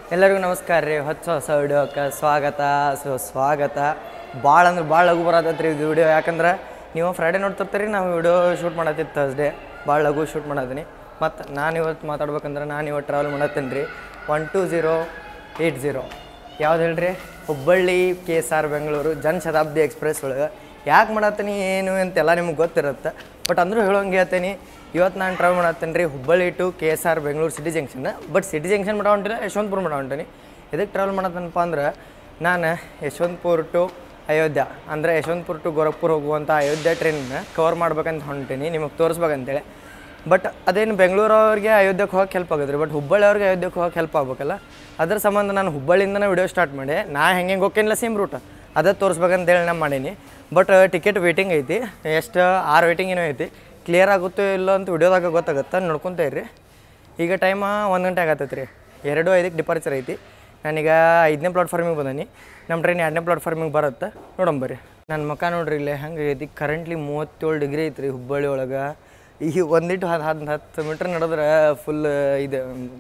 ಎಲ್ಲರಿಗೂ ನಮಸ್ಕಾರ ರೀ ಹೊಸ ಹೊಸ ವಿಡಿಯೋಕ್ಕೆ ಸ್ವಾಗತ ಸೊ ಸ್ವಾಗತ ಭಾಳ ಅಂದ್ರೆ ಭಾಳ ಲಘು ಬರತೈತೆ ರೀ ಇದು ವಿಡಿಯೋ ಯಾಕಂದ್ರೆ ನೀವು ಫ್ರೈಡೇ ನೋಡ್ತಿರ್ತೀರಿ ನಾವು ವಿಡಿಯೋ ಶೂಟ್ ಮಾಡತ್ತಿತ್ತು ಥರ್ಸ್ಡೇ ಭಾಳ ಲಘು ಶೂಟ್ ಮಾಡತ್ತೀನಿ ಮತ್ತು ನಾನು ಇವತ್ತು ಮಾತಾಡ್ಬೇಕಂದ್ರೆ ನಾನು ಇವತ್ತು ಟ್ರಾವೆಲ್ ಮಾಡತ್ತೀನಿ ರೀ one two zero eight zero ಯಾವ್ದು ಹೇಳ್ರಿ Hubballi K S R Bengaluru Janshatabdi express ಒಳಗೆ ಯಾಕೆ ಮಾಡತ್ತೀನಿ ಏನು ಅಂತೆಲ್ಲ ನಿಮ್ಗೆ ಗೊತ್ತಿರುತ್ತೆ ಬಟ್ ಅಂದರೂ ಹೇಳೋಂಗೆ ಹೇಳ್ತೀನಿ ಇವತ್ತು ನಾನು ಟ್ರಾವೆಲ್ ಮಾಡತ್ತೀನಿ ರೀ Hubballi to K S R Bengaluru city junction but city junction ಮಾಡ ಹೊಂಟಿಲ್ಲ ಯಶವಂತಪುರ ಮಾಡ ಹೊಂಟೀನಿ ಎದಕ್ಕೆ ಟ್ರಾವೆಲ್ ಮಾಡತ್ತನಪ್ಪ ಅಂದ್ರೆ ನಾನು ಯಶವಂತಪುರ ಟು ಅಯೋಧ್ಯ ಅಂದರೆ ಯಶವಂತಪುರ ಟು ಗೋರಖ್ಪುರ ಹೋಗುವಂಥ ಅಯೋಧ್ಯ ಟ್ರೈನ್ನ ಕವರ್ ಮಾಡ್ಬೇಕಂತ ಹೊಂಟೀನಿ ನಿಮಗೆ ತೋರಿಸ್ಬೇಕಂತೇಳಿ ಬಟ್ ಅದೇನು ಬೆಂಗಳೂರವ್ರಿಗೆ ಅಯೋಧ್ಯಕ್ಕೆ ಹೋಗಕ್ಕೆ ಹೆಲ್ಪ್ ಆಗುತ್ತೆ ರೀ ಬಟ್ ಹುಬ್ಬಳ್ಳಿಯವ್ರಿಗೆ ಅಯೋಧ್ಯಕ್ಕೆ ಹೋಗಕ್ಕೆ ಹೆಲ್ಪ್ ಆಗ್ಬೇಕಲ್ಲ ಅದ್ರ ಸಂಬಂಧ ನಾನು ಹುಬ್ಬಳ್ಳಿಯಿಂದನೇ ವಿಡಿಯೋ ಸ್ಟಾರ್ಟ್ ಮಾಡಿ ನಾ ಹೆಂಗೆ ಹೆಂಗೆ ಹೋಗ್ಕೇನಿಲ್ಲ ಸೇಮ್ ರೂಟ್ ಅದೇ ತೋರಿಸ್ಬೇಕಂತೇಳಿ ನಾನು ಮಾಡೀನಿ ಬಟ್ ಟಿಕೆಟ್ ವೇಟಿಂಗ್ ಐತಿ ಎಷ್ಟು ಆರು ವೇಟಿಂಗ್ ಏನೋ ಐತಿ ಕ್ಲಿಯರ್ ಆಗುತ್ತೋ ಇಲ್ಲೋ ಅಂತ ವಿಡಿಯೋದಾಗ ಗೊತ್ತಾಗುತ್ತೆ ನೋಡ್ಕೊತ ಇರ್ರಿ ಈಗ ಟೈಮ ಒಂದು ಗಂಟೆ ಆಗತ್ತೈತೆ ರೀ ಎರಡು ಐದಕ್ಕೆ ಡಿಪಾರ್ಚರ್ ಐತಿ ನಾನೀಗ ಐದನೇ ಪ್ಲಾಟ್ಫಾರ್ಮಿಗೆ ಬಂದೀನಿ ನಮ್ಮ ಟ್ರೈನ್ ಎರಡನೇ ಪ್ಲಾಟ್ಫಾರ್ಮಿಗೆ ಬರುತ್ತೆ ನೋಡಂಬರ್ರಿ ನನ್ನ ಮಕ ನೋಡ್ರಿ ಇಲ್ಲೇ ಹಂಗೆ ಐತಿ ಕರೆಂಟ್ಲಿ ಮೂವತ್ತೇಳು ಡಿಗ್ರಿ ಐತ್ರಿ ಹುಬ್ಬಳ್ಳಿ ಒಳಗೆ ಈಗ ಒಂದಿಟ್ಟು ಹತ್ತು ಹತ್ತು ಹತ್ತು ಮೀಟ್ರ್ ನಡೆದ್ರೆ ಫುಲ್ ಇದು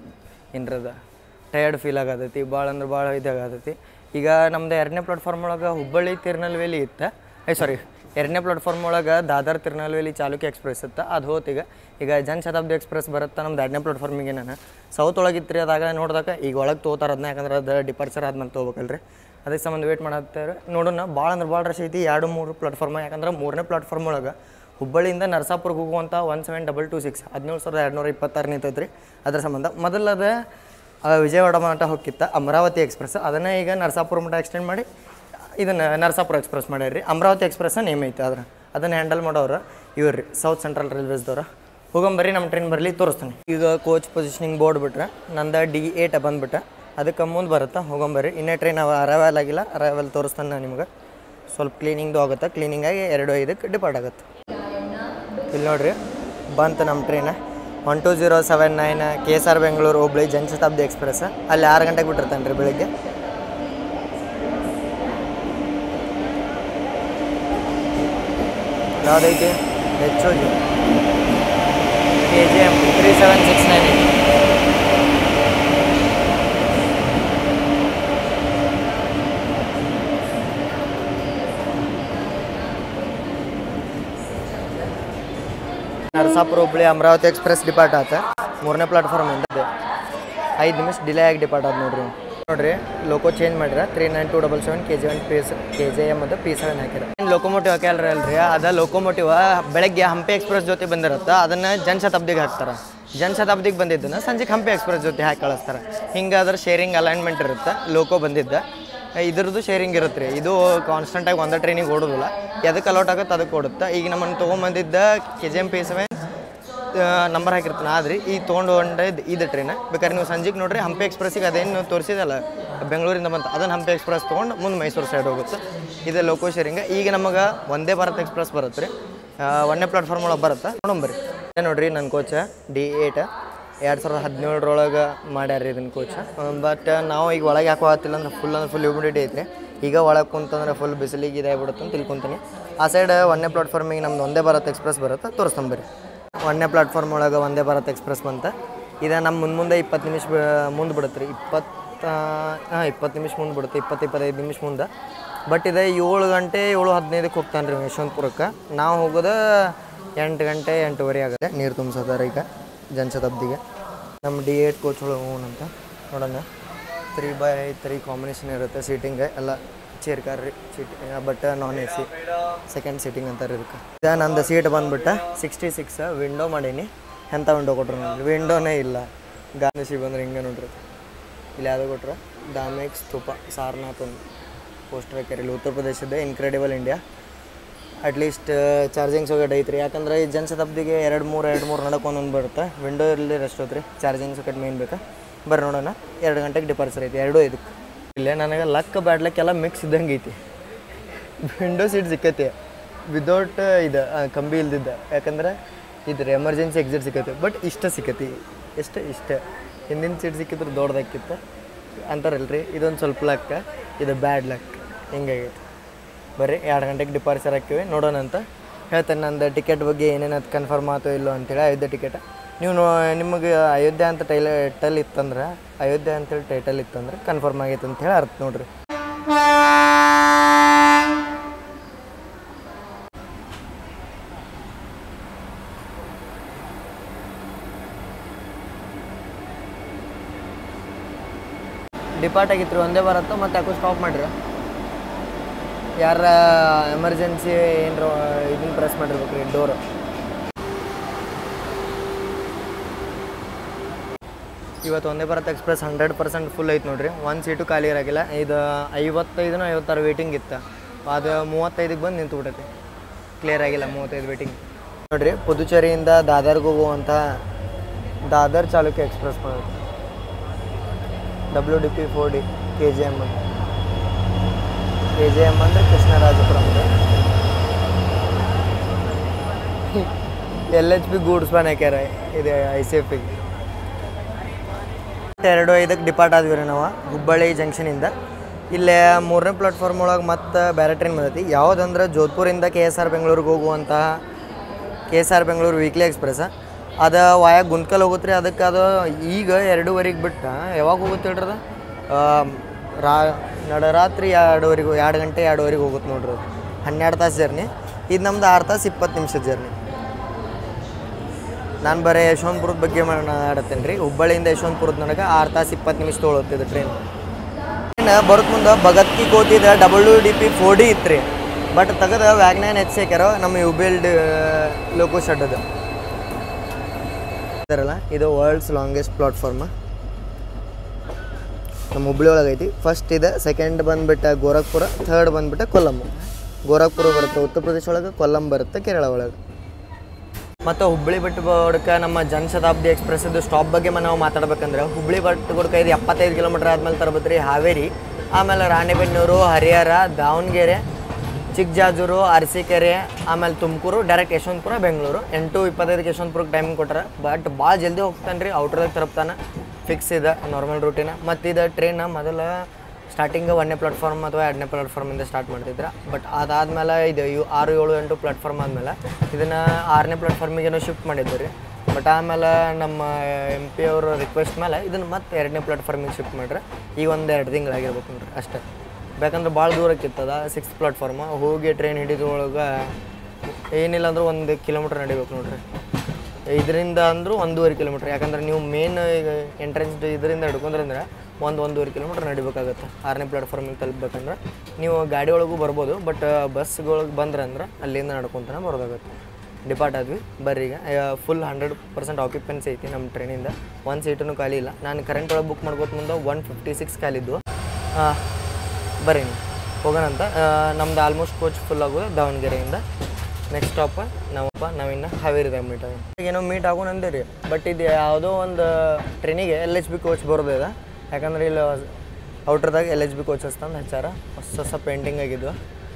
ಏನರದ ಟಯರ್ಡ್ ಫೀಲ್ ಆಗತೈತಿ ಭಾಳ ಅಂದ್ರೆ ಭಾಳ ಇದಾಗತೈತಿ ಈಗ ನಮ್ದು ಎರಡನೇ ಪ್ಲಾಟ್ಫಾರ್ಮ್ ಒಳಗೆ ಹುಬ್ಬಳ್ಳಿ ತಿರುನಲ್ವೇಲಿ ಇತ್ತು ಐ ಸಾರಿ ಎರಡನೇ ಪ್ಲಾಟ್ಫಾರ್ಮ್ ಒಳಗೆ ದಾದರ್ ತಿರುನಲ್ವೇಲಿ ಚಾಲುಕ್ಯ ಎಕ್ಸ್ಪ್ರೆಸ್ ಇತ್ತು ಅದು ಹೋತೀಗ ಈಗ ಜನಶತಾಬ್ದಿ ಎಕ್ಸ್ಪ್ರೆಸ್ ಬರುತ್ತೆ ನಮ್ದು ಎರಡನೇ ಪ್ಲಾಟ್ಫಾರ್ಮಿಗೆ ನಾನು ಸೌತ್ ಒಳಗೆ ಇತ್ತು ರೀ ಅದಾಗ ನೋಡಿದಾಗ ಈಗ ಒಳಗೆ ತೊಗೋತಾರೆ ಅದನ್ನ ಯಾಕಂದ್ರೆ ಅದು ಡಿಪಾರ್ಚರ್ ಆದ್ಮೇಲೆ ತೊಗೋಬೇಕಲ್ರಿ ಅದಕ್ಕೆ ಸಂಬಂಧ ವೇಟ್ ಮಾಡತ್ತಾರೆ ನೋಡೋಣ ಭಾಳ ಅಂದ್ರೆ ಭಾಳ ರಶ್ ಐತಿ ಎರಡು ಮೂರು ಪ್ಲಾಟ್ಫಾರ್ಮ್ ಯಾಕಂದ್ರೆ ಮೂರನೇ ಪ್ಲಾಟ್ಫಾರ್ಮ್ ಒಳಗೆ ಹುಬ್ಬಳ್ಳಿಯಿಂದ ನರಸಾಪುರಕ್ಕೆ ಹೋಗುವಂಥ one seven double two six ಹದಿನೇಳು ಸಾವಿರದ ಎರಡುನೂರ ಇಪ್ಪತ್ತಾರು ನಿಂತೈತೆ ರೀ ಅದ್ರ ಸಂಬಂಧ ಮೊದಲದ ಆ, ವಿಜಯವಾಡ ಮಠ ಹೋಗಿತ್ತ ಅಮರಾವತಿ ಎಕ್ಸ್ಪ್ರೆಸ್ ಅದನ್ನೇ ಈಗ ನರಸಾಪುರ ಮಠ ಎಕ್ಸ್ಟೆಂಡ್ ಮಾಡಿ ಇದನ್ನು ನರಸಾಪುರ ಎಕ್ಸ್ಪ್ರೆಸ್ ಮಾಡ್ಯಾರ ರೀ ಅಮರಾವತಿ ಎಕ್ಸ್ಪ್ರೆಸ್ ನೇಮ್ ಐತೆ ಅದ್ರ ಅದನ್ನು ಹ್ಯಾಂಡಲ್ ಮಾಡೋರು ಇವ್ರು ರೀ ಸೌತ್ ಸೆಂಟ್ರಲ್ ರೈಲ್ವೇಸ್ದವ್ರು ಹೋಗಂಬರ್ರಿ ನಮ್ಮ ಟ್ರೈನ್ ಬರಲಿ ತೋರಿಸ್ತಾನೆ ಈಗ ಕೋಚ್ ಪೊಸಿಷನಿಂಗ್ ಬೋರ್ಡ್ ಬಿಟ್ರೆ ನಂದು ಡಿ ಏಟ್ ಬಂದ್ಬಿಟ್ಟೆ ಅದಕ್ಕೆ ಮುಂದೆ ಬರುತ್ತೆ ಹೋಗಂಬರ್ರಿ ಇನ್ನೇ ಟ್ರೈನ್ ಅರೈವಲ್ ಆಗಿಲ್ಲ ಅರೈವಲ್ ತೋರಿಸ್ತಾನೆ ನಾನು ನಿಮ್ಗೆ ಸ್ವಲ್ಪ ಕ್ಲೀನಿಂಗ್ದು ಆಗುತ್ತೆ ಕ್ಲೀನಿಂಗಾಗಿ ಎರಡು ಐದಕ್ಕೆ ಡಿಪಾರ್ಟ್ ಆಗುತ್ತೆ ಇಲ್ಲಿ ನೋಡ್ರಿ ಬಂತು ನಮ್ಮ train one two zero seven nine K S R Bengaluru Hubli Janshatabdi express ಅಲ್ಲಿ ಆರು ಗಂಟೆಗೆ ಬಿಟ್ಟಿರ್ತಾನೆ ರೀ ಬೆಳಿಗ್ಗೆ ಯಾವುದೈತಿ H O G K G M three seven six nine eight Narasapur Hubli Amaravati express depart ಆತ ಮೂರನೇ ಪ್ಲಾಟ್ಫಾರ್ಮಿಂದ ಇದೆ ಐದು ನಿಮಿಷ ಡಿಲೇ ಆಗಿ ಡಿಪಾರ್ಟ್ ಆದ ನೋಡ್ರಿ ನೋಡ್ರಿ ಲೋಕೋ ಚೇಂಜ್ ಮಾಡ್ರ three nine two double seven K G one P S K J M ಅದು ಪಿ ಸೆವೆನ್ ಹಾಕಿರ ಏನು ಲೋಕೋಮೋಟಿವ್ ಹಾಕ್ಯಾಲ್ರಿ ಅಲ್ರಿ ಅದ ಲೋಕೋಮೋಟಿವ್ ಬೆಳಗ್ಗೆ ಹಂಪಿ ಎಕ್ಸ್ಪ್ರೆಸ್ ಜೊತೆ ಬಂದಿರುತ್ತೆ ಅದನ್ನ ಜನಶತಾಬ್ದಿಗೆ ಹಾಕ್ತಾರೆ ಜನಶತಾಬ್ದಿಗೆ ಬಂದಿದ್ದನ್ನ ಸಂಜೆಗೆ ಹಂಪಿ ಎಕ್ಸ್ಪ್ರೆಸ್ ಜೊತೆ ಹಾಕಿ ಕಳಿಸ್ತಾರೆ ಹಿಂಗಾದ್ರೆ ಶೇರಿಂಗ್ ಅಲೈನ್ಮೆಂಟ್ ಇರುತ್ತೆ ಲೋಕೋ ಬಂದಿದ್ದ ಇದ್ರದ್ದು ಶೇರಿಂಗ್ ಇರುತ್ತೆ ರೀ ಇದು ಕಾನ್ಸ್ಟೆಂಟಾಗಿ ಒಂದೇ ಟ್ರೈನಿಗೆ ಓಡೋದಿಲ್ಲ ಎದಕ್ಕೆ ಅಲೌಟ್ ಆಗುತ್ತೆ ಅದಕ್ಕೆ ಓಡುತ್ತೆ ಈಗ ನಮ್ಮನ್ನು ತೊಗೊಂಬಂದಿದ್ದ K G M P seven number ಹಾಕಿರ್ತಾನೆ ಆದ್ರಿ ಈ ತೊಗೊಂಡು ಹೊಂಡ ಇದು ಟ್ರೈನ್ ಬೇಕಾದ್ರೆ ನೀವು ಸಂಜೆಗೆ ನೋಡ್ರಿ ಹಂಪಿ ಎಕ್ಸ್ಪ್ರೆಸ್ಸಿಗೆ ಅದೇನು ತೋರಿಸಿದಲ್ಲ ಬೆಂಗಳೂರಿಂದ ಬಂತು ಅದನ್ನು ಹಂಪಿ ಎಕ್ಸ್ಪ್ರೆಸ್ ತೊಗೊಂಡು ಮುಂದೆ ಮೈಸೂರು ಸೈಡ್ ಹೋಗುತ್ತೆ ಇದು ಲೋಕೋ ಶೇರಿಂಗ್ ಈಗ ನಮಗೆ ಒಂದೇ ಭಾರತ್ ಎಕ್ಸ್ಪ್ರೆಸ್ ಬರುತ್ತೆ ರೀ ಒಂದನೇ ಪ್ಲಾಟ್ಫಾರ್ಮ್ ಒಳಗೆ ಬರುತ್ತೆ ನೋಡಂಬರಿ ಇದೇ ನೋಡ್ರಿ ನನ್ನ ಕೋಚ ಡಿ ಏಟ್ ಎರಡು ಸಾವಿರದ ಹದಿನೇಳರೊಳಗೆ ಮಾಡ್ಯಾರ ಇದನ್ನ ಕೋಚ ಬಟ್ ನಾವು ಈಗ ಒಳಗೆ ಯಾಕೋ ಆಗ್ತಿಲ್ಲ ಅಂದ್ರೆ ಫುಲ್ ಅಂದ್ರೆ ಫುಲ್ ಹ್ಯೂಮಿಡಿಟಿ ಐತ್ರಿ ಈಗ ಒಳಗೆ ಕುಂತಂದ್ರೆ ಫುಲ್ ಬಿಸಿಲಿಗೆ ಇದಾಗ್ಬಿಡುತ್ತೆ ಅಂತ ತಿಳ್ಕೊತೀನಿ ಆ ಸೈಡ್ ಒಂದನೇ ಪ್ಲಾಟ್ಫಾರ್ಮಿಗೆ ನಮ್ದು ಒಂದೇ ಭಾರತ್ ಎಕ್ಸ್ಪ್ರೆಸ್ ಬರುತ್ತೆ ತೋರಿಸ್ತಂಬರಿ ಒಂದನೇ ಪ್ಲಾಟ್ಫಾರ್ಮ್ ಒಳಗೆ ಒಂದೇ ಭಾರತ್ ಎಕ್ಸ್ಪ್ರೆಸ್ ಬಂತ ಇದು ನಮ್ಮ ಮುಂದೆ ಮುಂದೆ ಇಪ್ಪತ್ತು ನಿಮಿಷ ಮುಂದೆ ಬಿಡುತ್ತೆ ರೀ ಇಪ್ಪತ್ತ ಹಾಂ ಇಪ್ಪತ್ತು ನಿಮಿಷ ಮುಂದೆ ಬಿಡುತ್ತೆ ಇಪ್ಪತ್ತು ಇಪ್ಪತ್ತೈದು ನಿಮಿಷ ಮುಂದೆ ಬಟ್ ಇದು ಏಳು ಗಂಟೆ ಏಳು ಹದಿನೈದಕ್ಕೆ ಹೋಗ್ತಾನೆ ರೀ ಯಶವಂತಪುರಕ್ಕೆ ನಾವು ಹೋಗೋದು ಎಂಟು ಗಂಟೆ ಎಂಟೂವರೆ ಆಗುತ್ತೆ ನೀರು ತುಂಬಿಸೋದಾರ ಈಗ ಜನಶತಾಬ್ದಿಗೆ ನಮ್ಮ ಡಿ ಏಟ್ ಕೋಚ್ ಒಳಗೆ ಅಂತ ನೋಡೋಣ ತ್ರೀ ಬೈ ತ್ರೀ ಕಾಂಬಿನೇಷನ್ ಇರುತ್ತೆ ಸೀಟಿಂಗ್ ಎಲ್ಲ ಚೇರ್ ಕಾರ್ ರೀ seat but non A C second seating ಅಂತಾರೆ ಇದಕ್ಕೆ ಈಗ ನಂದು ಸೀಟ್ ಬಂದ್ಬಿಟ್ಟು ಸಿಕ್ಸ್ಟಿ ಸಿಕ್ಸ್ ವಿಂಡೋ ಮಾಡೀನಿ ಎಂಥ ವಿಂಡೋ ಕೊಟ್ರು ನೋಡ್ರಿ ವಿಂಡೋನೇ ಇಲ್ಲ ಗಾಂಧಿಸಿ ಬಂದ್ರೆ ಹಿಂಗೆ ನೋಡ್ರಿ ಇಲ್ಲಿ ಯಾವುದು ಕೊಟ್ರು ದಾಮೇಕ್ ಸ್ತೂಪ ಸಾರನಾಥ್ ಒಂದು ಪೋಸ್ಟರ್ ಹಾಕ್ಯಾರ ಇಲ್ಲಿ ಉತ್ತರ ಪ್ರದೇಶದ incredible India at least charging socket ಐತ್ರಿ ಯಾಕಂದ್ರೆ ಈ ಜನಶತಾಬ್ದಿಗೆ ಎರಡು ಮೂರು ಎರಡು ಮೂರು ನಡಕ್ಕೆ ಒಂದೊಂದು ಬರುತ್ತೆ ವಿಂಡೋ ಇರಲಿ ರೆಸ್ಟ್ ಹೋತ್ರಿ ಚಾರ್ಜಿಂಗ್ ಸೊಕೆಟ್ ಮೇನ್ ಬೇಕಾ ಬರ್ರಿ ನೋಡೋಣ ಎರಡು ಗಂಟೆಗೆ ಡಿಪಾರ್ಚರ್ ಐತಿ ಎರಡೂ ಇದಕ್ಕೆ ಇಲ್ಲೇ ನನಗೆ ಲಕ್ ಬ್ಯಾಡ್ ಲಕ್ ಎಲ್ಲ ಮಿಕ್ಸ್ ಇದ್ದಂಗೆ ಐತಿ ವಿಂಡೋ ಸೀಟ್ ಸಿಕ್ಕೈತಿ ವಿದೌಟ್ ಇದು ಆ, ಕಂಬಿ ಇಲ್ದಿದ್ದ ಯಾಕಂದ್ರೆ ಇದ್ರ ಎಮರ್ಜೆನ್ಸಿ ಎಕ್ಸಿಟ್ ಸಿಕ್ಕೈತಿ ಬಟ್ ಇಷ್ಟ ಸಿಕ್ಕೈತಿ ಇಷ್ಟ ಇಷ್ಟ ಹಿಂದಿನ ಸೀಟ್ ಸಿಕ್ಕಿದ್ರೆ ದೊಡ್ಡದಾಕಿತ್ತು ಅಂತಾರಲ್ರಿ ಇದೊಂದು ಸ್ವಲ್ಪ ಲಕ್ ಇದು ಬ್ಯಾಡ್ ಲಕ್ ಹಿಂಗಾಗೈತಿ ಬರ್ರಿ ಎರಡು ಗಂಟೆಗೆ ಡಿಪಾರ್ಚರ್ ಹಾಕಿವಿ ನೋಡೋಣ ಅಂತ ಹೇಳ್ತೇನೆ ನಂದು ಟಿಕೆಟ್ ಬಗ್ಗೆ ಏನೇನು ಅದು ಕನ್ಫರ್ಮ್ ಆಯ್ತೋ ಇಲ್ಲೋ ಅಂತೇಳಿ ಐದು ಟಿಕೆಟ್ ನೀವು ನೋ ನಿಮಗೆ ಅಯೋಧ್ಯೆ ಅಂತ ಟೈಲ ಟೈಟಲ್ ಇತ್ತಂದ್ರೆ ಅಯೋಧ್ಯೆ ಅಂತೇಳಿ ಟೈಟಲ್ ಇತ್ತಂದ್ರೆ ಕನ್ಫರ್ಮ್ ಆಗೈತೆ ಅಂತ ಹೇಳಿ ಅರ್ಥ ನೋಡ್ರಿ ಡಿಪಾರ್ಟ್ ಆಗಿತ್ತು ರೀ ಒಂದೇ ಬರತ್ತೋ ಮತ್ತೆ ಯಾಕೋ ಸ್ಟಾಪ್ ಮಾಡಿರ ಯಾರ ಎಮರ್ಜೆನ್ಸಿ ಏನರ ಇದನ್ನ ಪ್ರೆಸ್ ಮಾಡಿರ್ಬೇಕು ರೀ ಡೋರ್ ಇವತ್ತು ಒಂದೇ Bharat express hundred percent full ಐತೆ ನೋಡ್ರಿ ಒಂದು ಸೀಟು ಖಾಲಿ ಇರಾಗಿಲ್ಲ ಇದು ಐವತ್ತೈದನೋ ಐವತ್ತಾರು ವೇಟಿಂಗ್ ಇತ್ತು ಅದು ಮೂವತ್ತೈದಕ್ಕೆ ಬಂದು ನಿಂತು ಬಿಟ್ಟೈತಿ ಕ್ಲಿಯರ್ ಆಗಿಲ್ಲ ಮೂವತ್ತೈದು ವೇಟಿಂಗ್ ನೋಡ್ರಿ ಪುದುಚೇರಿಯಿಂದ ದಾದರ್ಗೆ ಹೋಗುವಂಥ ದಾದರ್ ಚಾಲುಕ್ಯ ಎಕ್ಸ್ಪ್ರೆಸ್ ಬಂದೈತಿ W D P four D K G M K G M ಅಂದರೆ Krishnarajapuram L H P goods van ಹಾಕ್ಯಾರ ಇದೆ ಐ ಸಿ ಎಫಿಗೆ ಎರಡು ಐದಕ್ಕೆ ಡಿಪಾರ್ಟ್ ಆದ್ವಿ ರೀ ನಾವು ಹುಬ್ಬಳ್ಳಿ ಜಂಕ್ಷನಿಂದ ಇಲ್ಲೇ ಮೂರನೇ ಪ್ಲಾಟ್ಫಾರ್ಮ್ ಒಳಗೆ ಮತ್ತೆ ಬೇರೆ ಟ್ರೈನ್ ಬಂದೈತಿ ಯಾವುದಂದ್ರೆ ಜೋಧ್ಪುರಿಂದ ಕೆ ಎಸ್ ಆರ್ ಬೆಂಗಳೂರಿಗೆ ಹೋಗುವಂತಹ K S R Bengaluru weekly express ಅದು ವಾಯ ಗುಂತ್ಕಲ್ ಹೋಗುತ್ತೆ ರೀ ಅದಕ್ಕೆ ಅದು ಈಗ ಎರಡೂವರೆಗೆ ಬಿಟ್ಟು ಯಾವಾಗ ಹೋಗುತ್ತೆ ಹೇಳ್ರಿ ಅದು ಆ, ರಾ ನಡರಾತ್ರಿ ಎರಡುವರೆಗೆ ಎರಡು ಗಂಟೆ ಎರಡುವರೆಗೆ ಹೋಗುತ್ತೆ ನೋಡ್ರಿ ಅದು ಹನ್ನೆರಡು ತಾಸು ಜರ್ನಿ ಇದು ನಮ್ದು ಆರು ತಾಸು ಇಪ್ಪತ್ತು ನಿಮಿಷದ ಜರ್ನಿ ನಾನು ಬರೀ ಯಶವಂತಪುರದ ಬಗ್ಗೆ ಮಾತಾಡತ್ತೇನೆ ರೀ ಹುಬ್ಬಳ್ಳಿಯಿಂದ ಯಶವಂತಪುರದ ನನಗೆ ಆರು ತಾಸು ಇಪ್ಪತ್ತು ನಿಮಿಷ ತೊಗೊಳತ್ತಿದ್ದು ಟ್ರೈನ್ ಟ್ರೈನ್ ಬರೋದು ಮುಂದೆ ಭಗತ್ ಕಿ ಕೋತಿದ W D P four D ಇತ್ತು ರೀ ಬಟ್ ತೆಗೆದ ವ್ಯಾಗ್ನೈನ್ ಎಚ್ ಹಾಕ್ಯಾರ ನಮ್ಮ ಯು ಬಿಲ್ಡ್ ಲೋಕೋ ಶೆಡ್ ಅದು ಇದರಲ್ಲ ಇದು ವರ್ಲ್ಡ್ಸ್ ಲಾಂಗೆಸ್ಟ್ ಪ್ಲಾಟ್ಫಾರ್ಮ್ ನಮ್ಮ ಹುಬ್ಳಿ ಒಳಗೆ ಐತಿ ಫಸ್ಟ್ ಇದೆ ಸೆಕೆಂಡ್ ಬಂದ್ಬಿಟ್ಟು ಗೋರಖ್ಪುರ ಥರ್ಡ್ ಬಂದ್ಬಿಟ್ಟು ಕೊಲ್ಲಂ ಗೋರಖ್ಪುರ ಬರುತ್ತೆ ಉತ್ತರ ಪ್ರದೇಶ ಒಳಗೆ ಕೊಲ್ಲಂ ಬರುತ್ತೆ ಕೇರಳ ಒಳಗೆ ಮತ್ತು ಹುಬ್ಬಳ್ಳಿ ಬಟ್ಟುಗೋಡಕ್ಕೆ ನಮ್ಮ ಜನಶತಾಬ್ದಿ ಎಕ್ಸ್ಪ್ರೆಸ್ದು ಸ್ಟಾಪ್ ಬಗ್ಗೆ ನಾವು ಮಾತಾಡ್ಬೇಕಂದ್ರೆ ಹುಬ್ಬಳ್ಳಿ ಬಟ್ಟುಗೋಡಕ್ಕೆ ಇದು ಎಪ್ಪತ್ತೈದು ಕಿಲೋಮೀಟ್ರ್ ಆದ್ಮೇಲೆ ತರಬತ್ರಿ ಹಾವೇರಿ ಆಮೇಲೆ ರಾಣೆಬೆನ್ನೂರು ಹರಿಹರ ದಾವಣಗೆರೆ ಚಿಕ್ಕಜಾಜೂರು ಅರಸೀಕೆರೆ ಆಮೇಲೆ ತುಮಕೂರು ಡೈರೆಕ್ಟ್ ಯಶವಂತಪುರ ಬೆಂಗಳೂರು ಎಂಟು ಇಪ್ಪತ್ತೈದಕ್ಕೆ ಯಶವಂತಪುರಕ್ಕೆ ಟೈಮ್ ಕೊಟ್ಟಾರ ಬಟ್ ಭಾಳ ಜಲ್ದಿ ಹೋಗ್ತಾನೆ ರೀ ಔಟ್ರದಾಗ ತರಪ್ತಾನೆ ಫಿಕ್ಸ್ ಇದೆ ನಾರ್ಮಲ್ ರೂಟಿನ ಮತ್ತು ಇದು ಟ್ರೈನ್ ಮೊದಲ ಸ್ಟಾರ್ಟಿಂಗ್ ಒಂದನೇ ಪ್ಲಾಟ್ಫಾರ್ಮ್ ಅಥವಾ ಎರಡನೇ ಪ್ಲಾಟ್ಫಾರ್ಮಿಂದ ಸ್ಟಾರ್ಟ್ ಮಾಡ್ತಿದ್ರು ಬಟ್ ಅದಾದಮೇಲೆ ಇದು ಇವು ಆರು ಏಳು ಎಂಟು ಪ್ಲಾಟ್ಫಾರ್ಮ್ ಆದಮೇಲೆ ಇದನ್ನು ಆರನೇ ಪ್ಲಾಟ್ಫಾರ್ಮಿಗೇನೋ ಶಿಫ್ಟ್ ಮಾಡಿದ್ದು ರೀ ಬಟ್ ಆಮೇಲೆ ನಮ್ಮ ಎಮ್ ಪಿ ಅವ್ರ ರಿಕ್ವೆಸ್ಟ್ ಮೇಲೆ ಇದನ್ನು ಮತ್ತೆ ಎರಡನೇ ಪ್ಲಾಟ್ಫಾರ್ಮಿಗೆ ಶಿಫ್ಟ್ ಮಾಡ್ರೆ ಈಗ ಒಂದು ಎರಡು ತಿಂಗಳಾಗಿರ್ಬೇಕು ನೋಡ್ರಿ ಅಷ್ಟೇ ಬೇಕಂದ್ರೆ ಭಾಳ ದೂರಕ್ಕಿತ್ತದ ಸಿಕ್ಸ್ ಪ್ಲಾಟ್ಫಾರ್ಮ್ ಹೋಗಿ ಟ್ರೈನ್ ಹಿಡಿದ್ರೊಳಗೆ ಏನಿಲ್ಲ ಅಂದ್ರೆ ಒಂದು ಕಿಲೋಮೀಟ್ರ್ ನಡಿಬೇಕು ನೋಡ್ರಿ ಇದರಿಂದ ಅಂದರೂ ಒಂದೂವರೆ ಕಿಲೋಮೀಟ್ರ್ ಯಾಕಂದ್ರೆ ನೀವು ಮೇನ್ ಈಗ ಎಂಟ್ರೆನ್ಸ್ ಇದರಿಂದ ಹಿಡ್ಕೊಂಡ್ರೆ ಅಂದ್ರೆ ಒಂದು ಒಂದೂವರೆ ಕಿಲೋಮೀಟ್ರ್ ನಡಿಬೇಕಾಗತ್ತೆ ಆರನೇ ಪ್ಲಾಟ್ಫಾರ್ಮಿಗೆ ತಲುಪಬೇಕಂದ್ರೆ ನೀವು ಗಾಡಿ ಒಳಗೂ ಬರ್ಬೋದು ಬಟ್ ಬಸ್ಗಳಿಗೆ ಬಂದ್ರೆ ಅಂದ್ರೆ ಅಲ್ಲಿಂದ ನಡ್ಕೊತಾನೆ ಬರೋದಾಗತ್ತೆ ಡಿಪಾರ್ಟ್ ಆದ್ವಿ ಬರ್ರಿ ಈಗ ಫುಲ್ ಹಂಡ್ರೆಡ್ ಪರ್ಸೆಂಟ್ ಆಕ್ಯುಪೆನ್ಸಿ ಐತಿ ನಮ್ಮ ಟ್ರೈನಿಂದ ಒಂದು ಸೀಟೂ ಖಾಲಿ ಇಲ್ಲ ನಾನು ಕರೆಂಟ್ ಒಳಗೆ ಬುಕ್ ಮಾಡ್ಕೋತ ಮುಂದೆ ಒನ್ ಫಿಫ್ಟಿ ಸಿಕ್ಸ್ ಖಾಲಿದ್ದು ಬರ್ರಿ ನೀವು ಹೋಗೋಣಂತ ನಮ್ದು ಆಲ್ಮೋಸ್ಟ್ ಕೋಚ್ ಫುಲ್ ಆಗೋದು ದಾವಣಗೆರೆಯಿಂದ ನೆಕ್ಸ್ಟ್ ಸ್ಟಾಪ್ ನಾವಪ್ಪ ನಾವಿನ್ನು ಹಾವೇರಿದಾಗ ಮೀಟ್ ಆಗೋಣ ಏನೋ ಮೀಟ್ ಆಗೋಣ ಅಂದಿರಿ ಬಟ್ ಇದು ಯಾವುದೋ ಒಂದು ಟ್ರೈನಿಗೆ ಎಲ್ ಎಚ್ ಬಿ ಕೋಚ್ ಬರೋದಿದೆ ಯಾಕಂದ್ರೆ ಇಲ್ಲಿ ಔಟ್ರದಾಗ ಎಲ್ ಎಚ್ ಬಿ ಕೋಚಸ್ ತಂದು ಹಚ್ಚಾರ ಹೊಸ ಹೊಸ ಪೇಂಟಿಂಗ್ ಆಗಿದ್ವು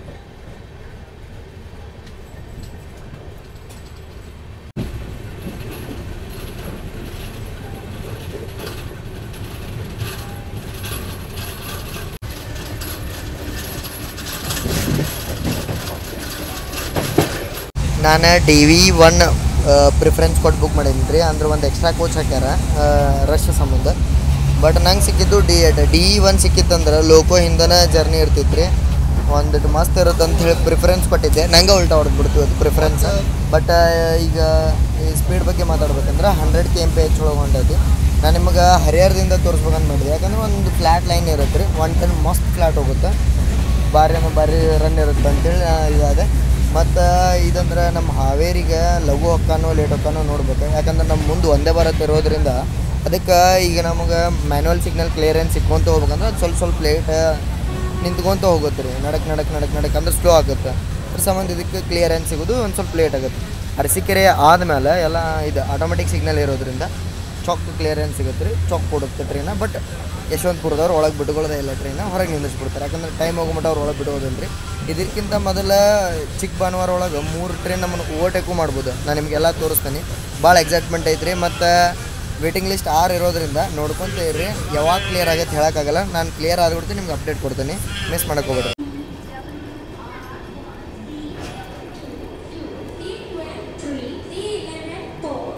ನಾನು ಡಿ ವಿ ಒನ್ ಪ್ರಿಫರೆನ್ಸ್ ಕೊಟ್ಟು ಬುಕ್ ಮಾಡೀನಿ ರೀ ಅಂದ್ರೆ ಒಂದು ಎಕ್ಸ್ಟ್ರಾ ಕೋಚ್ ಹಾಕ್ಯಾರ ರಶ್ ಸಂಬಂಧ ಬಟ್ ನಂಗೆ ಸಿಕ್ಕಿದ್ದು ಡಿ ಎಡ್ ಡಿ ಒನ್ ಸಿಕ್ಕಿತ್ತಂದ್ರೆ ಲೋಕೋ ಹಿಂದನ ಜರ್ನಿ ಇರ್ತಿತ್ತು ರೀ ಒಂದಿಟ್ಟು ಮಸ್ತ್ ಇರುತ್ತೆ ಅಂತ ಹೇಳಿ ಪ್ರಿಫರೆನ್ಸ್ ಕೊಟ್ಟಿದ್ದೆ ನಂಗೆ ಉಲ್ಟಾ ಹೊಡೆದು ಬಿಡ್ತು ಅದು ಪ್ರಿಫರೆನ್ಸ್ ಬಟ್ ಈಗ ಈ ಸ್ಪೀಡ್ ಬಗ್ಗೆ ಮಾತಾಡ್ಬೇಕಂದ್ರೆ hundred K M P H ಒಳಗೆ ಹೊಂಟೈತಿ ನಾನು ನಿಮಗೆ ಹರಿಹರದಿಂದ ತೋರಿಸ್ಬೇಕಂತ ಮಾಡಿದೆ ಯಾಕಂದ್ರೆ ಒಂದು ಫ್ಲ್ಯಾಟ್ ಲೈನ್ ಇರುತ್ತೆ ರೀ ಒನ್ ಟನ್ ಮಸ್ತ್ ಫ್ಲ್ಯಾಟ್ ಹೋಗುತ್ತೆ ಭಾರಿ ಅಂದ್ರೆ ಭಾರಿ ರನ್ ಇರುತ್ತೆ ಅಂತೇಳಿ ಇದಾದೆ ಮತ್ತು ಇದಂದ್ರೆ ನಮ್ಮ ಹಾವೇರಿಗೆ ಲಘು ಹೊಕ್ಕಾನೋ ಲೇಟ್ ಹೊಕ್ಕಾನೋ ನೋಡ್ಬೇಕು ಯಾಕಂದ್ರೆ ನಮ್ಮ ಮುಂದೆ ಒಂದೇ ಭಾರತ್ ಇರೋದ್ರಿಂದ ಅದಕ್ಕೆ ಈಗ ನಮಗೆ ಮ್ಯಾನುವಲ್ ಸಿಗ್ನಲ್ ಕ್ಲಿಯರೆನ್ಸ್ ಸಿಕ್ಕೊಂತ ಹೋಗ್ಬೇಕಂದ್ರೆ ಅದು ಸ್ವಲ್ಪ ಸ್ವಲ್ಪ ಲೇಟ್ ನಿಂತ್ಕೊಂತ ಹೋಗುತ್ತೆ ರೀ ನಡಕ್ ನಡಕ್ ನಡಕ್ ನಡಕ್ ಅಂದ್ರೆ ಸ್ಲೋ ಆಗುತ್ತೆ ಅದ್ರ ಸಂಬಂಧ ಇದಕ್ಕೆ ಕ್ಲಿಯರೆನ್ಸ್ ಸಿಗೋದು ಒಂದು ಸ್ವಲ್ಪ ಲೇಟ್ ಆಗುತ್ತೆ ಅರಸೀಕೆರೆ ಆದಮೇಲೆ ಎಲ್ಲ ಇದು ಆಟೋಮೆಟಿಕ್ ಸಿಗ್ನಲ್ ಇರೋದ್ರಿಂದ ಚಾಕ್ ಕ್ಲಿಯರೆನ್ಸ್ ಸಿಗುತ್ತೆ ರೀ ಚಾಕ್ ಕೊಡುತ್ತೆ ಟ್ರೈನ ಬಟ್ ಯಶವಂತಪುರದವ್ರು ಒಳಗೆ ಬಿಟ್ಕೊಳ್ಳೋದೇ ಇಲ್ಲ ಟ್ರೈನ ಹೊರಗೆ ನಿಲ್ಲಿಸ್ಬಿಡ್ತಾರೆ ಯಾಕಂದ್ರೆ ಟೈಮ್ ಹೋಗ್ಬಿಟ್ಟು ಅವ್ರು ಒಳಗೆ ಬಿಡೋದಿಲ್ಲ ರೀ ಇದಕ್ಕಿಂತ ಮೊದಲ ಚಿಕ್ಕ ಭಾನುವಾರ ಒಳಗೆ ಮೂರು ಟ್ರೈನ್ ನಮ್ಮನ್ನು ಓವರ್ಟೇಕು ಮಾಡ್ಬೋದು ನಾನು ನಿಮಗೆಲ್ಲ ತೋರಿಸ್ತೀನಿ ಭಾಳ ಎಕ್ಸೈಟ್ಮೆಂಟ್ ಐತ್ರಿ ಮತ್ತು ವೇಟಿಂಗ್ ಲಿಸ್ಟ್ ಆರು ಇರೋದ್ರಿಂದ ನೋಡ್ಕೊಂತ ಇರ್ರಿ ಯಾವಾಗ ಕ್ಲಿಯರ್ ಆಗತ್ತೆ ಹೇಳೋಕ್ಕಾಗಲ್ಲ ನಾನು ಕ್ಲಿಯರ್ ಆದ್ಬಿಡ್ತೀನಿ ನಿಮ್ಗೆ ಅಪ್ಡೇಟ್ ಕೊಡ್ತೀನಿ ಮಿಸ್ ಮಾಡೋಕೆ ಹೋಗ್ಬೇಡ್ರಿ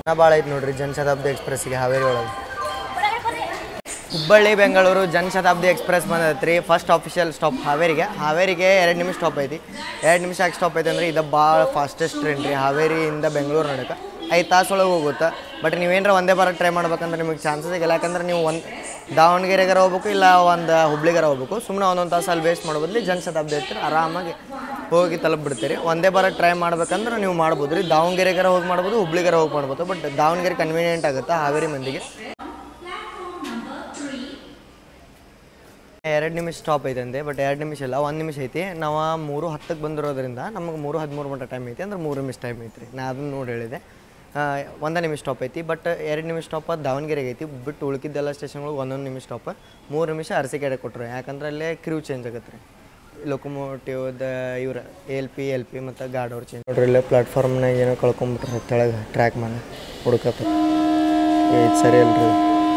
ಭಾಳ ಐತೆ ನೋಡ್ರಿ ಜನಶತಾಬ್ದಿ ಎಕ್ಸ್ಪ್ರೆಸ್ಸಿಗೆ ಹಾವೇರಿ ಒಳಗೆ ಹುಬ್ಬಳ್ಳಿ ಬೆಂಗಳೂರು ಜನಶತಾಬ್ದಿ ಎಕ್ಸ್ಪ್ರೆಸ್ ಬಂದೈತೆ ರೀ ಫಸ್ಟ್ ಆಫಿಷಿಯಲ್ ಸ್ಟಾಪ್ ಹಾವೇರಿಗೆ ಹಾವೇರಿಗೆ ಎರಡು ನಿಮಿಷ ಸ್ಟಾಪ್ ಐತಿ ಎರಡು ನಿಮಿಷ ಯಾಕೆ ಸ್ಟಾಪ್ ಐತೆ ಅಂದ್ರೆ ಇದು ಭಾಳ ಫಾಸ್ಟೆಸ್ಟ್ ಟ್ರೈನ್ ರೀ ಹಾವೇರಿಯಿಂದ ಬೆಂಗಳೂರು ನಡಕ ಐದು ತಾಸು ಒಳಗೆ ಹೋಗುತ್ತೆ ಬಟ್ ನೀವೇನಾರ ಒಂದೇ ಬಾರ ಟ್ರೈ ಮಾಡ್ಬೇಕಂದ್ರೆ ನಿಮಗೆ ಚಾನ್ಸಸ್ ಇಲ್ಲ ಯಾಕಂದ್ರೆ ನೀವು ಒಂದು ದಾವಣಗೆರೆಗಾರ ಹೋಗ್ಬೇಕು ಇಲ್ಲ ಒಂದು ಹುಬ್ಳಿಗಾರ ಹೋಗ್ಬೇಕು ಸುಮ್ಮನೆ ಒಂದೊಂದು ತಾಸು ಅಲ್ಲಿ ವೇಸ್ಟ್ ಮಾಡೋ ಬದಲು ಜನಶತಾಬ್ದಿ ಐತ್ರಿ ಆರಾಮಾಗಿ ಹೋಗಿ ತಲುಪಿಬಿಡ್ತೀರಿ ಒಂದೇ ಬಾರ ಟ್ರೈ ಮಾಡ್ಬೇಕಂದ್ರೆ ನೀವು ಮಾಡ್ಬೋದು ರೀ ದಾವಣಗೆರೆಗಾರ ಹೋಗಿ ಮಾಡ್ಬೋದು ಹುಬ್ಳಿಗಾರ ಹೋಗಿ ಮಾಡ್ಬೋದು ಬಟ್ ದಾವಣಗೆರೆ ಕನ್ವೀನಿಯೆಂಟ್ ಆಗುತ್ತೆ ಹಾವೇರಿ ಮಂದಿಗೆ ಎರಡು ನಿಮಿಷ ಸ್ಟಾಪ್ ಐತಂತೆ ಬಟ್ ಎರಡು ನಿಮಿಷ ಇಲ್ಲ ಒಂದು ನಿಮಿಷ ಐತಿ ನಾವು ಮೂರು ಹತ್ತಕ್ಕೆ ಬಂದಿರೋದ್ರಿಂದ ನಮಗೆ ಮೂರು ಹದಿಮೂರು ಗಂಟೆ ಟೈಮ್ ಐತಿ ಅಂದ್ರೆ ಮೂರು ನಿಮಿಷ ಟೈಮ್ ಐತ್ರಿ ನಾ ಅದನ್ನ ನೋಡಿ ಹೇಳಿದೆ ಆ, ಒಂದೇ ನಿಮಿಷ ಸ್ಟಾಪ್ ಐತಿ ಬಟ್ ಎರಡು ನಿಮಿಷ ಸ್ಟಾಪ್ ದಾವಣಗೆರೆಗೆ ಐತಿ ಬಿಟ್ಟು ಉಳ್ಕಿದ್ದೆಲ್ಲ ಸ್ಟೇಷನ್ಗಳಿಗೆ ಒಂದೊಂದು ನಿಮಿಷ ಸ್ಟಾಪ್ ಮೂರು ನಿಮಿಷ ಅರಸಿಕೆರೆ ಕೊಟ್ಟರು ಯಾಕಂದ್ರೆ ಅಲ್ಲೇ ಕ್ರೂ ಚೇಂಜ್ ಆಗತ್ತೆ ರೀ ಲೊಕೊಮೋಟಿವ್ ದ ಇವ್ರ ಎಲ್ ಪಿ ಎಲ್ ಪಿ ಮತ್ತು ಗಾರ್ಡ್ ಅವ್ರು ಚೇಂಜ್ ನೋಡ್ರಿ ಇಲ್ಲೇ ಪ್ಲಾಟ್ಫಾರ್ಮ್ನಾಗ ಏನೋ ಕಳ್ಕೊಂಬಿಟ್ರೆ ತೆಳಗೆ ಟ್ರ್ಯಾಕ್ ಮೇಲೆ ಹುಡುಕತ್ತ ಇದು ಸರಿ ಅಲ್ರಿ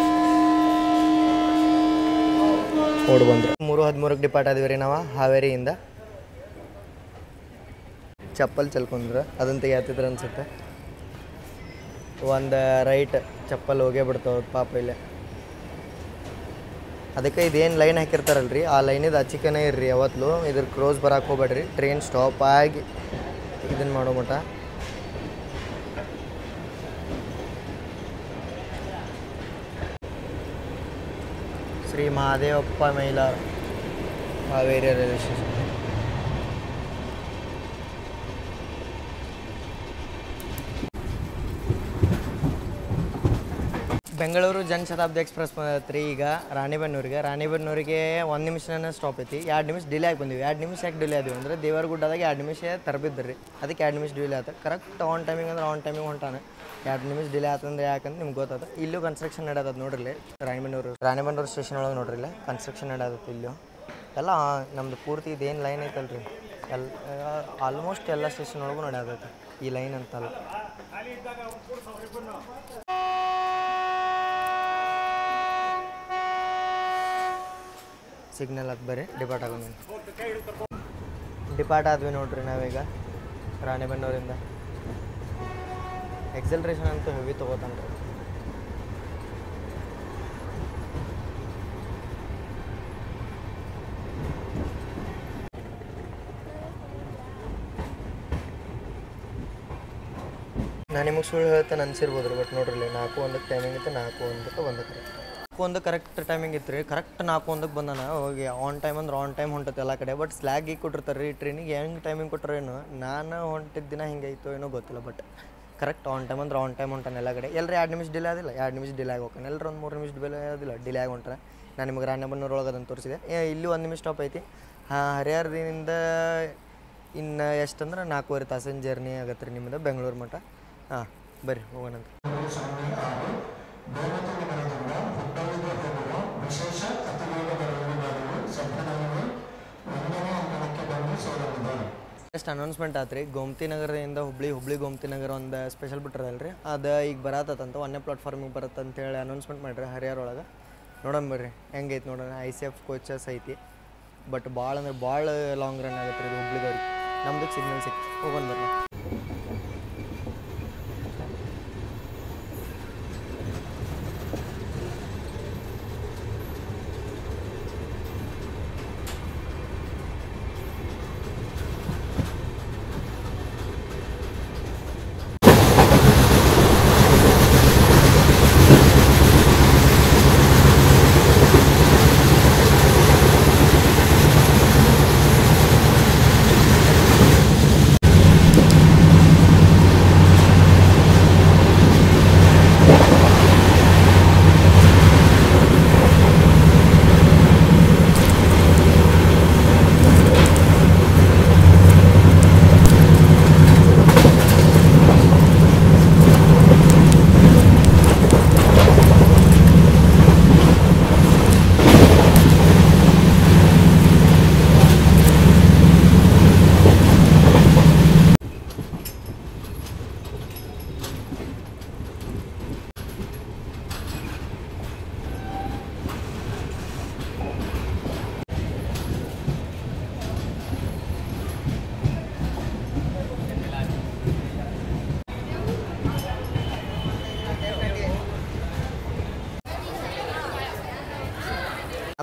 ಓಡ್ ಬಂದ್ರು ಮೂರು ಹದಿಮೂರಕ್ಕೆ ಡಿಪಾರ್ಟ್ ಆದಿವಿ ರೀ ನಾವು ಹಾವೇರಿಯಿಂದ ಚಪ್ಪಲ್ ಚಲ್ಕೊಂಡ್ರು ಅದನ್ನ ತೆಗಿಯತ್ತಿದ್ರು ಅನ್ಸುತ್ತೆ ಒಂದು ರೈಟ್ ಚಪ್ಪಲ್ ಹೋಗೇ ಬಿಡ್ತಾವ ಪಾಪ ಇಲ್ಲೇ ಅದಕ್ಕೆ ಇದೇನು ಲೈನ್ ಹಾಕಿರ್ತಾರಲ್ರಿ ಆ ಲೈನಿದ ಅಚ್ಚಿಕನೇ ಇರ್ರಿ ಯಾವತ್ತೂ ಇದ್ರ ಕ್ರೋಸ್ ಬರಕ್ಕೆ ಹೋಗ್ಬೇಡ್ರಿ ಟ್ರೈನ್ ಸ್ಟಾಪ್ ಆಗಿ ಇದನ್ನು ಮಾಡೋ ಮಟ Shri Mahadevappa Mailara Haveri railway station Bengaluru Janshatabdi express ಬಂದೈತ್ರಿ ಈಗ ರಾಣಿಬೆನ್ನೂರಿಗೆ ರಾಣಿಬೆನ್ನೂರಿಗೆ ಒಂದು ನಿಮಿಷನೇ ಸ್ಟಾಪ್ ಐತಿ ಎರಡು ನಿಮಿಷ ಡಿಲೇ ಆಗಿ ಬಂದಿವಿ ಎರಡು ನಿಮಿಷ ಯಾಕೆ ಡಿಲೇ ಆದಿವಿ ಅಂದ್ರೆ ದೇವರಗುಡ್ಡದಾಗ ಎರಡು ನಿಮಿಷ ತರಬಿದ್ರಿ ಅದಕ್ಕೆ ಎರಡು ನಿಮಿಷ ಡಿಲೇ ಆತ ಕರೆಕ್ಟ್ ಆನ್ ಟೈಮಿಂಗ್ ಅಂದ್ರೆ ಆನ್ ಟೈಮಿಂಗ್ ಹೊಂಟಾನೆ ಎರಡು ನಿಮಿಷ ಡಿಲೇ ಆತಂದ್ರೆ ಯಾಕಂದ್ರೆ ನಿಮ್ಗೆ ಗೊತ್ತಾದ ಇಲ್ಲೂ ಕನ್ಸ್ಟ್ರಕ್ಷನ್ ನಡೆಯದ ನೋಡ್ರಿ ರಾಣಿಬೆನ್ನೂರು ರಾಣಿಬೆನ್ನೂರು ಸ್ಟೇಷನ್ ಒಳಗೆ ನೋಡ್ರಿ ಇಲ್ಲೇ ಕನ್ಸ್ಟ್ರಕ್ಷನ್ ನಡೆಯತ್ತ ಇಲ್ಲೂ ಎಲ್ಲ ನಮ್ದು ಪೂರ್ತಿ ಇದೇನು ಲೈನ್ ಐತಲ್ರಿ ಎಲ್ ಆಲ್ಮೋಸ್ಟ್ ಎಲ್ಲ ಸ್ಟೇಷನ್ ಒಳಗೂ ನಡೆಯತೈತಿ ಈ ಲೈನ್ ಅಂತಲ್ಲ ಸಿಗ್ನಲ್ ಅದು ಬರ್ರಿ ಡಿಪಾರ್ಟ್ ಆಗೋಣ ಡಿಪಾರ್ಟ್ ಆದ್ವಿ ನೋಡ್ರಿ ನಾವೀಗ ರಾಣಿಬೆನ್ನೂರಿಂದ ಎಕ್ಸಲ್ರೇಷನ್ ಅಂತೂ ಹೆವಿ ತೊಗೋತಾನ್ರಿ ನಾನು ನಿಮಗೆ ಸುಳ್ಳು ಹೇಳ್ತೇನೆ ಅನ್ಸಿರ್ಬೋದು ರೀ ಬಟ್ ನೋಡ್ರಿ ಇಲ್ಲಿ ನಾಲ್ಕು ಒಂದಕ್ಕೆ ಟೈಮಿಂಗ್ ಇತ್ತು ನಾಲ್ಕು ಒಂದಕ್ಕೆ ಒಂದಕ್ಕೆ ನಾಲ್ಕು ಒಂದು ಕರೆಕ್ಟ್ ಟೈಮಿಂಗ್ ಇತ್ತು ರೀ ಕರೆಕ್ಟ್ ನಾಲ್ಕು ಒಂದಕ್ಕೆ ಬಂದಾನ ಹೋಗಿ ಆನ್ ಟೈಮ್ ಅಂದ್ರೆ ಆನ್ ಟೈಮ್ ಹೊಂಟತ್ತೆ ಎಲ್ಲ ಕಡೆ ಬಟ್ ಸ್ಲ್ಯಾಗ್ ಈಗ ಕೊಟ್ಟಿರ್ತಾರೆ ರೀ ಟ್ರೈನಿಗೆ ಹೆಂಗೆ ಟೈಮಿಂಗ್ ಕೊಟ್ಟರೇನು ನಾನು ಹೊಂಟಿದ್ದ ದಿನ ಹಿಂಗಾಯ್ತು ಏನೋ ಗೊತ್ತಿಲ್ಲ ಬಟ್ ಕರೆಕ್ಟ್ ಆನ್ ಟೈಮ್ ಅಂದ್ರೆ ಆನ್ ಟೈಮ್ ಹೊಂಟಾನೆ ಎಲ್ಲ ಕಡೆ ಎಲ್ಲರೂ ಎರಡು ನಿಮಿಷ ಡಿಲೇ ಆದಿಲ್ಲ ಎರಡು ನಿಮಿಷ ಡಿಲೇ ಆಗಿ ಹೋಗ್ತಾನೆ ಎಲ್ಲರೂ ಒಂದು ಮೂರು ನಿಮಿಷ ಡಿಲೇ ಆದಿಲ್ಲ ಡಿಲೇ ಆಗಿ ಹೊಂಟಾನೆ ನಾನು ನಿಮಗೆ ರಾಣಿಬೆನ್ನೂರು ಒಳಗೆ ಅದನ್ನು ತೋರಿಸಿದೆ ಏ, ಇಲ್ಲಿ ಒಂದು ನಿಮಿಷ ಸ್ಟಾಪ್ ಐತಿ ಹಾಂ ಹರಿಹರದಿಂದ ಇನ್ನು ಎಷ್ಟಂದ್ರೆ ನಾಲ್ಕೂವರೆ ತಾಸಿನ ಜರ್ನಿ ಆಗತ್ತೆ ರೀ ನಿಮ್ಮದು ಬೆಂಗಳೂರು ಮಟ್ಟ ಹಾಂ ಬರ್ರಿ ಹೋಗೋಣ ಅಂತ ನೆಕ್ಸ್ಟ್ ಅನೌನ್ಸ್ಮೆಂಟ್ ಆತ್ರಿ ಗೋಮತಿ ನಗರದಿಂದ ಹುಬ್ಳಿ ಹುಬ್ಳಿ ಗೋಮತಿ ನಗರ ಒಂದು ಸ್ಪೆಷಲ್ ಬಿಟ್ಟಿರಲ್ರಿ ಅದು ಈಗ ಬರತ್ತಂತ ಒಂದೇ ಪ್ಲಾಟ್ಫಾರ್ಮಿಗೆ ಬರುತ್ತೆ ಅಂತೇಳಿ ಅನೌನ್ಸ್ಮೆಂಟ್ ಮಾಡ್ರಿ ಹರಿಹರ ಒಳಗೆ ನೋಡೋಣ ಬರ್ರಿ ಹೆಂಗೈತೆ ನೋಡೋಣ ಐ ಸಿ ಎಫ್ ಕೋಚಸ್ ಐತಿ ಬಟ್ ಭಾಳ ಅಂದ್ರೆ ಭಾಳ ಲಾಂಗ್ ರನ್ ಆಗತ್ತೆ ರೀ ಇದು ಹುಬ್ಳಿದವ್ರಿಗೆ ನಮ್ದು ಸಿಗ್ನಲ್ ಸಿಕ್ತು ಹೋಗೋಣ ಬರ್ರಿ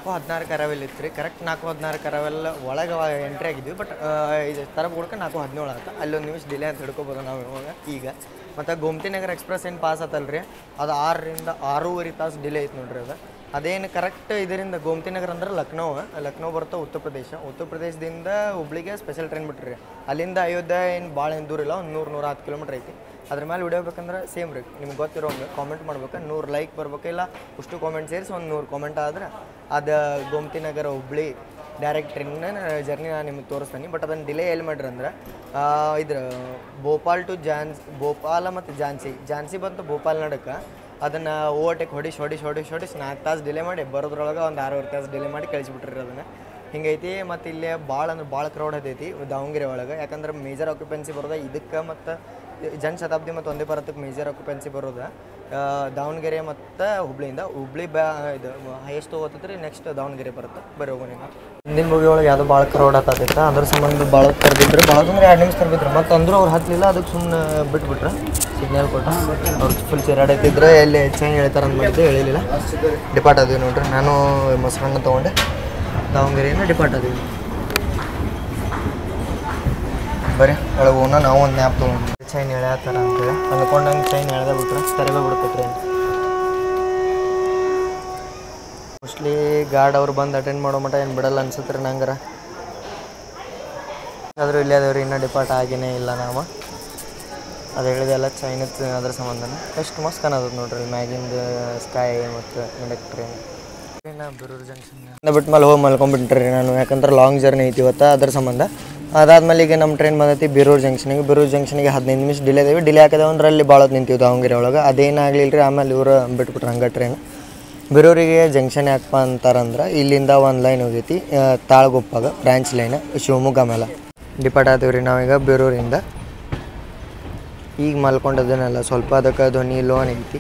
ನಾಲ್ಕು ಹದಿನಾರು ಕರಾವೆಲ್ ಇತ್ತು ರೀ ಕರೆಕ್ಟ್ ನಾಲ್ಕು ಹದಿನಾರು ಕರಾವೆಲ್ ಒಳಗೆ ಎಂಟ್ರಿ ಆಗಿದ್ವಿ ಬಟ್ ಇದು ತರ ಬಿಡ್ಕ ನಾಲ್ಕು ಹದಿನೇಳು ಆತ ಅಲ್ಲೊಂದು ನಿಮಿಷ ಡಿಲೇ ಅಂತ ಹಿಡ್ಕೋಬೋದು ನಾವು ಇವಾಗ ಈಗ ಮತ್ತು ಗೋಮತಿ ನಗರ ಎಕ್ಸ್ಪ್ರೆಸ್ ಏನು ಪಾಸ್ ಆತಲ್ಲ ರೀ ಅದು ಆರರಿಂದ ಆರೂವರೆ ತಾಸು ಡಿಲೇ ಐತೆ ನೋಡ್ರಿ ಅದು ಅದೇನು ಕರೆಕ್ಟ್ ಇದರಿಂದ ಗೋಮತಿ ನಗರ ಅಂದ್ರೆ ಲಕ್ನೋ ಲಕ್ನೋ ಬರುತ್ತೆ ಉತ್ತರ ಪ್ರದೇಶ ಉತ್ತರ ಪ್ರದೇಶದಿಂದ ಹುಬ್ಳಿಗೆ ಸ್ಪೆಷಲ್ ಟ್ರೈನ್ ಬಿಟ್ರಿ ಅಲ್ಲಿಂದ ಅಯೋಧ್ಯೆ ಏನು ಭಾಳ ಏನು ದೂರ ಇಲ್ಲ ಒಂದು ನೂರು ನೂರ ಹತ್ತು ಕಿಲೋಮೀಟ್ರ್ ಐತಿ ಅದ್ರ ಮೇಲೆ ವಿಡಿಯೋ ಬೇಕಂದ್ರೆ ಸೇಮ್ ರೀ ನಿಮ್ಗೆ ಗೊತ್ತಿರೋ ಕಾಮೆಂಟ್ ಮಾಡ್ಬೇಕು ನೂರು ಲೈಕ್ ಬರ್ಬೇಕು ಇಲ್ಲ ಅಷ್ಟು ಕಾಮೆಂಟ್ ಸೇರಿಸಿ ಒಂದು ನೂರು ಕಾಮೆಂಟ್ ಆದ್ರೆ ಅದು ಗೋಮತಿ ನಗರ ಹುಬ್ಳಿ ಡೈರೆಕ್ಟ್ ಟ್ರೈನ್ನ ಜರ್ನಿ ನಾನು ನಿಮ್ಗೆ ತೋರಿಸ್ತೀನಿ ಬಟ್ ಅದನ್ನು ಡಿಲೇ ಎಲ್ಲಿ ಮಾಡ್ರಿ ಅಂದ್ರೆ ಇದ್ರ ಭೋಪಾಲ್ ಟು ಜಾನ್ಸ್ ಭೋಪಾಲ ಮತ್ತು ಝಾನ್ಸಿ ಝಾನ್ಸಿ ಬಂತು ಭೋಪಾಲ್ ನಡಕ್ಕೆ ಅದನ್ನು ಓವರ್ಟೇಕ್ ಹೊಡಿಸಿ ಹೊಡಿಸಿ ಹೊಡಿಸಿ ಹೊಡಿಸಿ ನಾಲ್ಕು ತಾಸು ಡಿಲೇ ಮಾಡಿ ಬರೋದ್ರೊಳಗೆ ಒಂದು ಆರೂವರೆ ತಾಸು ಡಿಲೇ ಮಾಡಿ ಕಳಿಸ್ಬಿಟ್ರಿ ಅದನ್ನು ಹಿಂಗೈತಿ ಮತ್ತು ಇಲ್ಲಿ ಭಾಳ ಅಂದ್ರೆ ಭಾಳ ಕ್ರೌಡ್ ಹತ್ತೈತಿ ದಾವಣಗೆರೆ ಒಳಗೆ ಯಾಕಂದ್ರೆ ಮೇಜರ್ ಆಕ್ಯುಪೆನ್ಸಿ ಬರೋದ ಇದಕ್ಕೆ ಮತ್ತು ಜನಶತಾಬ್ದಿ ಮತ್ತು ಒಂದೇ ಭಾರತಕ್ಕೆ ಮೇಜರ್ ಆಕ್ಯುಪೆನ್ಸಿ ಬರೋದ ಆ, ದಾವಣಗೆರೆ ಮತ್ತು ಹುಬ್ಳಿಯಿಂದ ಹುಬ್ಳಿ ಬ್ಯಾ ಇದು ಹೈಯೆಸ್ಟ್ ಹೋಗ್ತೈತೆ ರೀ ನೆಕ್ಸ್ಟ್ ದಾವಣಗೆರೆ ಬರುತ್ತೆ ಬರೀ ಹೋಗೋಣ ಹಿಂದಿನ ಬೋಗಿ ಒಳಗೆ ಯಾವುದೋ ಭಾಳ ಕ್ರೌಡ್ ಹತ್ತೈತೆ ಅದ್ರ ಸಂಬಂಧ ಭಾಳ ತರದಿದ್ರು ಭಾಳ ಅಂದ್ರೆ ಎರಡು ನಿಮಿಷ ತರಬಿದ್ರು ಮತ್ತು ಅಂದ್ರೂ ಅವ್ರು ಹತ್ತಲಿಲ್ಲ ಅದಕ್ಕೆ ಸುಮ್ಮನೆ ಬಿಟ್ಬಿಟ್ರೆ ಸಿಗ್ನಲ್ ಕೊಟ್ಟು ಅವ್ರು ಫುಲ್ ಚಿರಾಡೈತಿದ್ರೆ ಎಲ್ಲಿ ಚೈನ್ ಹೇಳ್ತಾರೆ ಅಂತ ಮಾಡಿದ್ದು ಹೇಳಿಲ್ಲ ಡಿಪಾರ್ಟ್ ಅದೀವಿ ನೋಡ್ರಿ ನಾನು ಮೊಸರನ್ನ ತೊಗೊಂಡೆ ದಾವಣಗೆರೆಯಿಂದ ಡಿಪಾರ್ಟ್ ಅದೀವಿ ಬರೀ ಒಳಗೆ ಹೋಗೋಣ ನಾವು ಒಂದು ನ್ಯಾಪ್ ತೊಗೊಂಡು ಚೈನ್ ಎಳ್ಯಾತಾರ ಅಂತೇಳಿ ಅಂದ್ಕೊಂಡಂಗೆ ಚೈನ್ ಎಳ್ದ ಬಿಟ್ರೆ ತರವೇ ಬಿಡುತ್ತೆ ಟ್ರೈನ್ ಮೋಸ್ಟ್ಲಿ ಗಾರ್ಡ್ ಅವ್ರು ಬಂದು ಅಟೆಂಡ್ ಮಾಡೋ ಮಟ್ಟ ಏನು ಬಿಡಲ್ಲ ಅನ್ಸುತ್ತೆ ರೀ ನಂಗಾರ ಆದರೂ ಇಲ್ಲೇ ಅದೇವ್ರಿ ಇನ್ನೂ ಡಿಪಾರ್ಟ್ ಆಗಿನೇ ಇಲ್ಲ ನಾವು ಅದು ಹೇಳಿದೆಲ್ಲ ಚೈನತ್ ಅದ್ರ ಸಂಬಂಧನ ಎಷ್ಟು ಮಸ್ತ್ ಕಾಣತದ ನೋಡ್ರಿ ಮ್ಯಾಗಿಂದ ಸ್ಕೈ ಮತ್ತು ಇಂಡಕ್ ಟ್ರೈನ್ ಬಿರೂರು ಜಂಕ್ಷನ್ ಬಿಟ್ಟು ಮೇಲೆ ಹೋಗಿ ಮಲ್ಕೊಂಡ್ಬಿಟ್ರಿ ನಾನು ಯಾಕಂದ್ರೆ ಲಾಂಗ್ ಜರ್ನಿ ಐತಿ ಇವತ್ತು ಅದ್ರ ಸಂಬಂಧ ಅದಾದ್ಮೇಲೆ ಈಗ ನಮ್ಮ ಟ್ರೈನ್ ಬಂದೈತಿ ಬೀರೂರು ಜಂಕ್ಷನಿಗೆ ಬೀರೂರು ಜಂಕ್ಷನಿಗೆ ಹದಿನೈದು ನಿಮಿಷ ಡಿಲೇ ಇದಾವೆ ಡಿಲೇ ಹಾಕಿದಾವೆ ಅಂದ್ರೆ ಅಲ್ಲಿ ಭಾಳ ಹೊತ್ತು ನಿಂತೀವಿ ದಾವಣಗೆರೆ ಒಳಗೆ ಅದೇನಾಗಲಿಲ್ಲ ರೀ ಆಮೇಲೆ ಇವರು ಬಿಟ್ಬಿಟ್ರು ಹಂಗೆ ಟ್ರೈನ್ ಬೀರೂರಿಗೆ ಜಂಕ್ಷನ್ ಯಾಕಪ್ಪ ಅಂತಾರಂದ್ರೆ ಇಲ್ಲಿಂದ ಒಂದು ಲೈನ್ ಹೋಗೈತಿ ಆ, ತಾಳಗುಪ್ಪಾಗ ಬ್ರಾಂಚ್ ಲೈನ್ ಶಿವಮೊಗ್ಗ ಮೇಲೆ ಡಿಪಾರ್ಟ್ ಆತೀವಿ ರೀ ನಾವೀಗ ಬೀರೂರಿಂದ ಈಗ ಮಲ್ಕೊಂಡದನ್ನೆಲ್ಲ ಸ್ವಲ್ಪ ಅದಕ್ಕೆ ಧ್ವನಿ ಲೋನ್ ಐತಿ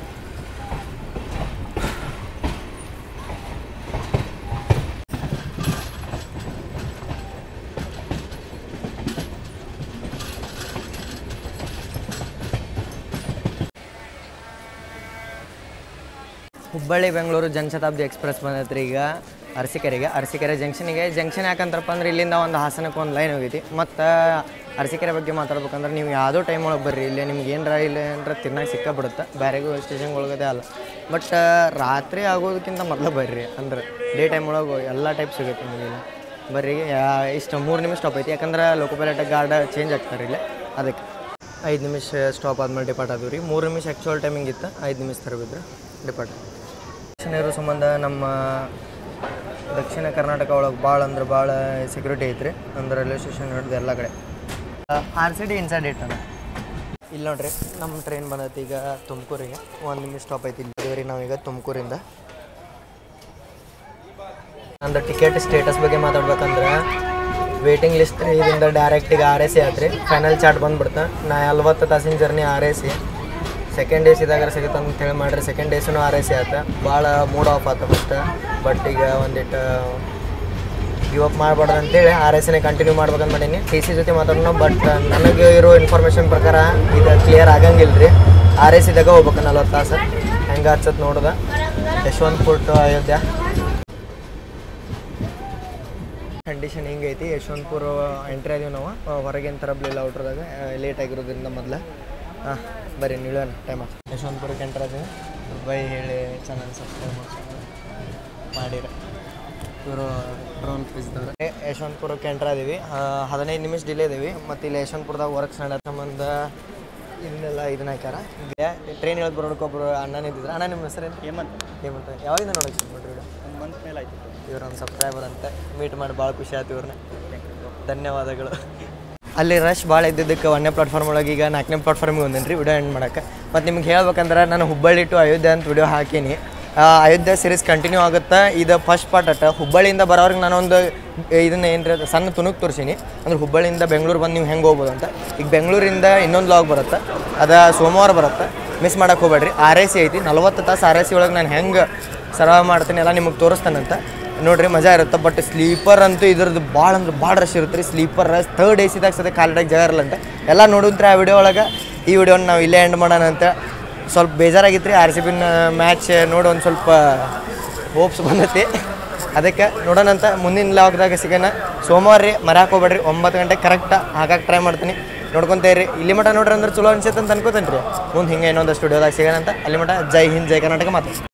ಹುಬ್ಬಳ್ಳಿ ಬೆಂಗಳೂರು ಜನಶತಾಬ್ದಿ ಎಕ್ಸ್ಪ್ರೆಸ್ ಬಂದೈತ್ರಿ ಈಗ ಅರಸೀಕೆರೆಗೆ ಅರಸೀಕೆರೆ ಜಂಕ್ಷನಿಗೆ ಜಂಕ್ಷನ್ ಯಾಕಂತಾರಪ್ಪ ಅಂದ್ರೆ ಇಲ್ಲಿಂದ ಒಂದು ಹಾಸನಕ್ಕೆ ಒಂದು ಲೈನ್ ಹೋಗೈತಿ ಮತ್ತು ಅರಸೀಕೆರೆ ಬಗ್ಗೆ ಮಾತಾಡ್ಬೇಕಂದ್ರೆ ನೀವು ಯಾವುದೋ ಟೈಮ್ ಒಳಗೆ ಬರ್ರಿ ಇಲ್ಲಿ ನಿಮ್ಗೆ ಏನರ ಇಲ್ಲ ಅಂದ್ರೆ ತಿನ್ನಕ್ಕೆ ಸಿಕ್ಕಾಬಿಡುತ್ತೆ ಬೇರೆಗೂ ಸ್ಟೇಷನ್ ಒಳಗದೆ ಅಲ್ಲ ಬಟ್ ರಾತ್ರಿ ಆಗೋದಕ್ಕಿಂತ ಮೊದಲು ಬರ್ರಿ ಅಂದ್ರೆ ಡೇ ಟೈಮ್ ಒಳಗೆ ಎಲ್ಲ ಟೈಪ್ ಸಿಗುತ್ತೆ ನಿಮಗೆ ಇಲ್ಲಿ ಬರ್ರಿ ಯಾ- ಇಷ್ಟು ಮೂರು ನಿಮಿಷ ಸ್ಟಾಪ್ ಐತಿ ಯಾಕಂದ್ರೆ ಲೋಕೋಪೈಲಟ್ ಗಾರ್ಡ್ ಚೇಂಜ್ ಆಗ್ತಾರೆ ಇಲ್ಲಿ ಅದಕ್ಕೆ ಐದು ನಿಮಿಷ ಸ್ಟಾಪ್ ಆದ್ಮೇಲೆ ಡಿಪಾರ್ಟ್ ಆದವು ರೀ ಮೂರು ನಿಮಿಷ ಆ್ಯಕ್ಚುಯಲ್ ಟೈಮಿಂಗ್ ಇತ್ತು ಐದು ನಿಮಿಷ ತರಬಿದ್ರು ಡಿಪಾರ್ಟ್ ದಕ್ಷಿಣ ಇರೋ ಸಂಬಂಧ ನಮ್ಮ ದಕ್ಷಿಣ ಕರ್ನಾಟಕ ಒಳಗೆ ಭಾಳ ಅಂದ್ರೆ ಭಾಳ ಸೆಕ್ಯೂರಿಟಿ ಐತ್ರಿ ಅಂದ್ರೆ ರೈಲ್ವೆ ಸ್ಟೇಷನ್ ಹಿಡಿದು ಎಲ್ಲ ಕಡೆ ಆರ್ ಸಿ ಡಿ ಇನ್ಸೈಡ್ ಏಟ್ ಅಣ್ಣ ಇಲ್ಲಿ ನೋಡ್ರಿ ನಮ್ಮ ಟ್ರೈನ್ ಬಂದೈತಿ ಈಗ ತುಮಕೂರಿಗೆ ಒಂದು ನಿಮಿಷ ಸ್ಟಾಪ್ ಐತಿ ಇಲ್ಲಿ ರೀ ನಾವೀಗ ತುಮಕೂರಿಂದ ನಂದು ಟಿಕೆಟ್ ಸ್ಟೇಟಸ್ ಬಗ್ಗೆ ಮಾತಾಡ್ಬೇಕಂದ್ರೆ ವೇಟಿಂಗ್ ಲಿಸ್ಟ್ ಇದರಿಂದ ಡೈರೆಕ್ಟ್ ಈಗ ಆರ್ ಎ ಸಿ ಆತ್ರಿ ಫೈನಲ್ ಚಾರ್ಟ್ ಬಂದ್ಬಿಡ್ತು ನಾ ನಲ್ವತ್ತು ತಾಸಿನ journey R A C second ಡೇ ಸಿದಾಗ ಸಿಗುತ್ತೆ ಅಂತ ಹೇಳಿ ಮಾಡ್ರಿ ಸೆಕೆಂಡ್ ಡೇಸೂ ಆರ್ ಎ ಸಿ ಆತ ಭಾಳ ಮೂಡ್ ಆಫ್ ಆತ ಫಸ್ಟ್ ಬಟ್ ಈಗ ಒಂದಿಟ್ಟು ಗಿವ್ ಅಪ್ ಮಾಡಬಾರ್ದು ಅಂತೇಳಿ ಆರ್ ಎಸ್ ನೇ ಕಂಟಿನ್ಯೂ ಮಾಡ್ಬೇಕಂತ ಮಾಡೀನಿ ಟಿ ಸಿ ಜೊತೆ ಮಾತಾಡೋಣ ಬಟ್ ನನಗೆ ಇರೋ ಇನ್ಫಾರ್ಮೇಷನ್ ಪ್ರಕಾರ ಇದು ಕ್ಲಿಯರ್ ಆಗಂಗಿಲ್ಲ ರೀ ಆರ್ ಎಸ್ ಇದಾಗ ಹೋಗ್ಬೇಕು ನಲ್ವತ್ತು ತಾಸು ಹೆಂಗೆ ಹಚ್ಚತ್ ನೋಡ್ದೆ ಯಶವಂತಪುರ ಟು ಅಯೋಧ್ಯ ಕಂಡೀಷನ್ ಹಿಂಗೈತಿ ಯಶವಂತಪುರ ಎಂಟ್ರಿ ಅದೀವಿ ನಾವು ಆ, ಹೊರಗೇನು ತರಬ್ಲಿಲ್ಲ ಔಟ್ರದಾಗ ಲೇಟ್ ಆಗಿರೋದ್ರಿಂದ ಮೊದಲು ಹಾಂ ಬರ್ರಿ ನಿಲ್ಲೋಣ ಟೈಮ್ ಯಶವಂತಪುರಕ್ಕೆ ಎಂಟ್ರ್ ಅದೀವಿ ಬೈ ಹೇಳಿ ಚಾನಲ್ ಸಬ್ಸ್ಕ್ರೈಬ್ ಮಾಡ್ಕೊಂಡು ಮಾಡಿರ ಇವರು ಡ್ರೋನ್ ಫಿಸ್ದವ್ರೆ ಯಶವಂತಪುರಕ್ಕೆ ಎಂಟ್ರ್ ಅದೀವಿ ಆ, ಹದಿನೈದು ನಿಮಿಷ ಡಿಲೇ ಇದೀವಿ ಮತ್ತು ಇಲ್ಲಿ ಯಶವಂತಪುರದಾಗ ವರ್ಕ್ಸ್ ನಡೆಯೋ ಸಂಬಂಧ ಇದನ್ನೆಲ್ಲ ಇದನ್ನ ಹಾಕ್ಯಾರ ಟ್ರೈನ್ ಹೇಳೋದು ಬರೋದಕ್ಕೊಬ್ರು ಅಣ್ಣ ನಿಂತಿದ್ರು ಅಣ್ಣ ನಿಮ್ಮ ಹೆಸರೇನು ಹೇಮಂತ್ ಹೇಮಂತ್ ಯಾವಾಗಿಂದ ನೋಡಕ್ಕೆ ಶುರು ಮಾಡ್ರಿ ಒಂದು ಮಂತ್ ಮೇಲೆ ಆಯ್ತು ಇವ್ರೊಂದು ಸಬ್ಸ್ಕ್ರೈಬರ್ ಅಂತ ಮೀಟ್ ಮಾಡಿ ಭಾಳ ಖುಷಿ ಆಯ್ತು ಇವ್ರನ್ನ ಧನ್ಯವಾದಗಳು ಅಲ್ಲಿ ರಶ್ ಭಾಳ ಇದ್ದಿದ್ದಕ್ಕೆ ಒಂದನೇ ಪ್ಲಾಟ್ಫಾರ್ಮ್ ಒಳಗೆ ಈಗ ನಾಲ್ಕನೇ ಪ್ಲಾಟ್ಫಾರ್ಮಿಗೆ ಒಂದೇನು ರೀ ವಿಡಿಯೋ ಎಂಡ್ ಮಾಡೋಕ್ಕೆ ಮತ್ತು ನಿಮ್ಗೆ ಹೇಳ್ಬೇಕಂದ್ರೆ ನಾನು ಹುಬ್ಬಳ್ಳಿ ಟು ಅಯೋಧ್ಯೆ ಅಂತ ವಿಡಿಯೋ ಹಾಕೀನಿ ಆ, ಅಯೋಧ್ಯೆ ಸೀರೀಸ್ ಕಂಟಿನ್ಯೂ ಆಗುತ್ತೆ ಇದು ಫಸ್ಟ್ ಪಾರ್ಟ್ ಅಟ್ಟ ಹುಬ್ಬಳ್ಳಿಯಿಂದ ಬರೋರಿಗೆ ನಾನೊಂದು ಇದನ್ನ ಏನು ಸಣ್ಣ ತುಣುಕ್ ತೋರಿಸೀನಿ ಅಂದ್ರೆ ಹುಬ್ಬಳ್ಳಿಯಿಂದ ಬೆಂಗಳೂರು ಬಂದು ನೀವು ಹೆಂಗೆ ಹೋಗ್ಬೋದು ಅಂತ ಈಗ ಬೆಂಗಳೂರಿಂದ ಇನ್ನೊಂದು ಲಾಗ್ ಬರುತ್ತೆ ಅದು ಸೋಮವಾರ ಬರುತ್ತೆ ಮಿಸ್ ಮಾಡೋಕೆ ಹೋಗ್ಬೇಡ್ರಿ ಆರ್ ಎ ಸಿ ಐತಿ ನಲ್ವತ್ತು ತಾಸು ಆರ್ ಎ ಸಿ ಒಳಗೆ ನಾನು ಹೆಂಗೆ ಸರ್ವ್ ಮಾಡ್ತೀನಿ ಎಲ್ಲ ನಿಮಗೆ ತೋರಿಸ್ತಾನಂತ ನೋಡ್ರಿ ಮಜಾ ಇರುತ್ತೆ ಬಟ್ ಸ್ಲೀಪರ್ ಅಂತೂ ಇದ್ರದ್ದು ಭಾಳ ಅಂದ್ರೆ ಭಾಳ ರಶ್ ಇರುತ್ತೆ ರೀ ಸ್ಲೀಪರ್ ರಶ್ ಥರ್ಡ್ ಎ ಸಿದಾಗ ಸದ್ಯ ಕಾಲಿಡಕ್ಕೆ ಜಾಗ ಇರಲ್ಲ ಅಂತ ಎಲ್ಲ ನೋಡಿದ್ರೆ ಆ ವಿಡಿಯೋ ಒಳಗೆ ಈ ವಿಡಿಯೋನ ನಾವು ಇಲ್ಲೇ ಎಂಡ್ ಮಾಡೋಣ ಅಂತ ಸ್ವಲ್ಪ ಬೇಜಾರಾಗಿತ್ತು ರೀ ಆರ್ ಸಿ ಬಿನ ಮ್ಯಾಚ್ ನೋಡಿ ಒಂದು ಸ್ವಲ್ಪ ಹೋಪ್ಸ್ ಬಂದೈತಿ ಅದಕ್ಕೆ ನೋಡೋಣಂತ ಮುಂದಿನ ಲಾಗ್ದಾಗ ಸಿಗೋಣ ಸೋಮವಾರ ರೀ ಮರ್ಯಾಕೆ ಹೋಗ್ಬೇಡ್ರಿ ಒಂಬತ್ತು ಗಂಟೆ ಕರೆಕ್ಟ್ ಹಾಕಕ್ಕೆ ಟ್ರೈ ಮಾಡ್ತೀನಿ ನೋಡ್ಕೊಂತ ಇರ್ರಿ ಇಲ್ಲಿ ಮಟ ನೋಡ್ರಿ ಅಂದ್ರೆ ಚಲೋ ಅನ್ಸುತ್ತೆ ಅಂತ ಅನ್ಕೋತೇನೆ ರೀ ಮುಂದೆ ಹಿಂಗೆ ಇನ್ನೊಂದು ಸ್ಟುಡಿಯೋದಾಗ ಸಿಗೋಣ ಅಂತ ಅಲ್ಲಿ ಮಟ ಜೈ ಹಿಂದ್ ಜೈ ಕರ್ನಾಟಕ ಮಾತು